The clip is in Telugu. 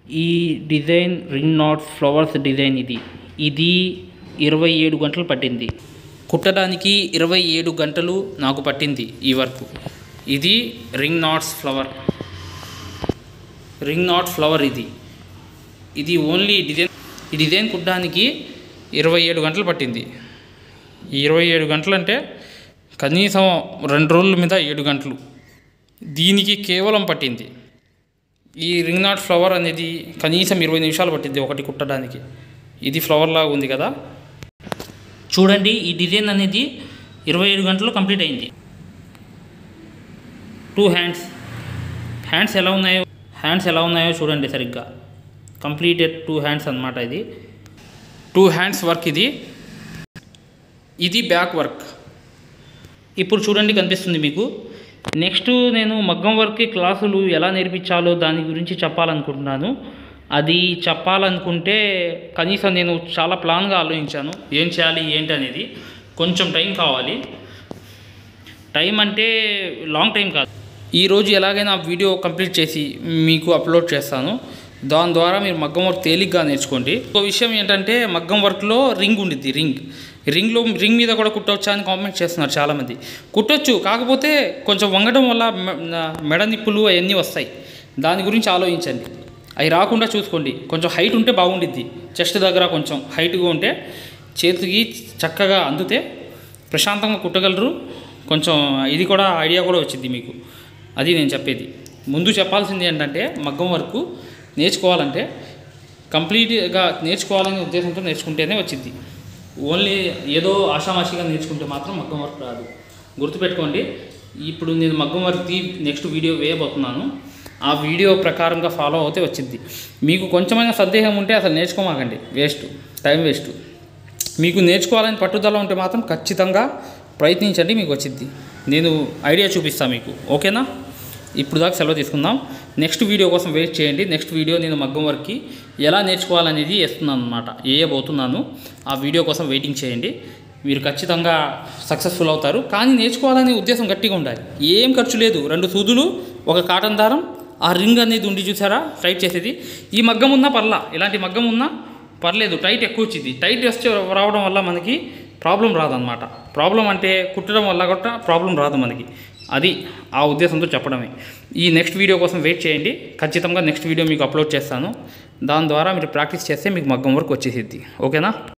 ఈ design ring knots flowers design ఇది ఇది ఇరవై ఏడు గంటలు పట్టింది కుట్టడానికి ఇరవై ఏడు గంటలు నాకు పట్టింది ఈ వర్క్ ఇది ring knots flower ring knot flower ఇది ఇది ఓన్లీ డిజైన్ ఈ డిజైన్ కుట్టడానికి ఇరవై ఏడు గంటలు పట్టింది ఈ ఇరవై ఏడు గంటలు అంటే కనీసం రెండు రోజుల మీద ఏడు గంటలు దీనికి కేవలం పట్టింది ఈ రింగ్ నాట్ ఫ్లవర్ అనేది కనీసం ఇరవై నిమిషాలు పట్టింది ఒకటి కుట్టడానికి ఇది ఫ్లవర్ లాగా ఉంది కదా చూడండి ఈ డిజైన్ అనేది ఇరవై ఏడు గంటలు కంప్లీట్ అయింది టూ హ్యాండ్స్ హ్యాండ్స్ ఎలా ఉన్నాయో హ్యాండ్స్ ఎలా ఉన్నాయో చూడండి సరిగ్గా కంప్లీటెడ్ టూ హ్యాండ్స్ అన్నమాట ఇది టూ హ్యాండ్స్ వర్క్ ఇది ఇది బ్యాక్ వర్క్ ఇప్పుడు చూడండి కనిపిస్తుంది మీకు నెక్స్ట్ నేను మగ్గం వర్క్కి క్లాసులు ఎలా నేర్పించాలో దాని గురించి చెప్పాలనుకుంటున్నాను అది చెప్పాలనుకుంటే కనీసం నేను చాలా ప్లాన్గా ఆలోచించాను ఏం చేయాలి ఏంటి అనేది కొంచెం టైం కావాలి టైం అంటే లాంగ్ టైం కాదు ఈరోజు ఎలాగైనా వీడియో కంప్లీట్ చేసి మీకు అప్లోడ్ చేస్తాను దాని ద్వారా మీరు మగ్గం వర్క్ తేలిగ్గా నేర్చుకోండి ఒక విషయం ఏంటంటే మగ్గం వర్క్లో రింగ్ ఉండిద్ది రింగ్ రింగ్లో రింగ్ మీద కూడా కుట్టవచ్చా అని కామెంట్ చేస్తున్నారు చాలామంది కుట్టొచ్చు కాకపోతే కొంచెం వంగడం వల్ల మె- నా- మెడ నిప్పులు అవన్నీ వస్తాయి దాని గురించి ఆలోచించండి అవి రాకుండా చూసుకోండి కొంచెం హైట్ ఉంటే బాగుండిద్ది చెస్ట్ దగ్గర కొంచెం హైట్గా ఉంటే చేతికి చక్కగా అందుతే ప్రశాంతంగా కుట్టగలరు కొంచెం ఇది కూడా ఐడియా కూడా వచ్చింది మీకు అది నేను చెప్పేది ముందు చెప్పాల్సింది ఏంటంటే మగ్గం వరకు నేర్చుకోవాలంటే కంప్లీట్గా నేర్చుకోవాలనే ఉద్దేశంతో నేర్చుకుంటేనే వచ్చింది ఓన్లీ ఏదో ఆషామాషిగా నేర్చుకుంటే మాత్రం మగ్గం వర్క్ రాదు గుర్తుపెట్టుకోండి ఇప్పుడు నేను మగ్గం వర్క్ది నెక్స్ట్ వీడియో వేయబోతున్నాను ఆ వీడియో ప్రకారంగా ఫాలో అవుతే వచ్చింది మీకు కొంచెమైనా సందేహం ఉంటే అసలు నేర్చుకోమాకండి వేస్ట్ టైం వేస్ట్ మీకు నేర్చుకోవాలని పట్టుదల ఉంటే మాత్రం ఖచ్చితంగా ప్రయత్నించండి మీకు వచ్చింది నేను ఐడియా చూపిస్తాను మీకు ఓకేనా ఇప్పుడు దాకా సెలవు తీసుకుందాం నెక్స్ట్ వీడియో కోసం వెయిట్ చేయండి నెక్స్ట్ వీడియో నేను మగ్గం వర్క్కి ఎలా నేర్చుకోవాలనేది వేస్తున్నాను అనమాట వేయబోతున్నాను ఆ వీడియో కోసం వెయిటింగ్ చేయండి మీరు ఖచ్చితంగా సక్సెస్ఫుల్ అవుతారు కానీ నేర్చుకోవాలనే ఉద్దేశం గట్టిగా ఉండాలి ఏం ఖర్చు లేదు రెండు సూదులు ఒక కాటన్ దారం ఆ రింగ్ అనేది ఉండి చూసారా టైట్ చేసేది ఈ మగ్గం ఉన్నా పర్లా ఇలాంటి మగ్గం ఉన్నా పర్లేదు టైట్ ఎక్కువ వచ్చింది టైట్ వచ్చి రావడం వల్ల మనకి ప్రాబ్లం రాదనమాట ప్రాబ్లం అంటే కుట్టడం వల్ల కూడా ప్రాబ్లం రాదు మనకి అది ఆ ఉద్దేశంతో చెప్పడమే ఈ నెక్స్ట్ వీడియో కోసం వెయిట్ చేయండి ఖచ్చితంగా నెక్స్ట్ వీడియో మీకు అప్లోడ్ చేస్తాను దాని ద్వారా మీరు ప్రాక్టీస్ చేస్తే మీకు మగ్గం వరకు వచ్చేసిద్ది ఓకేనా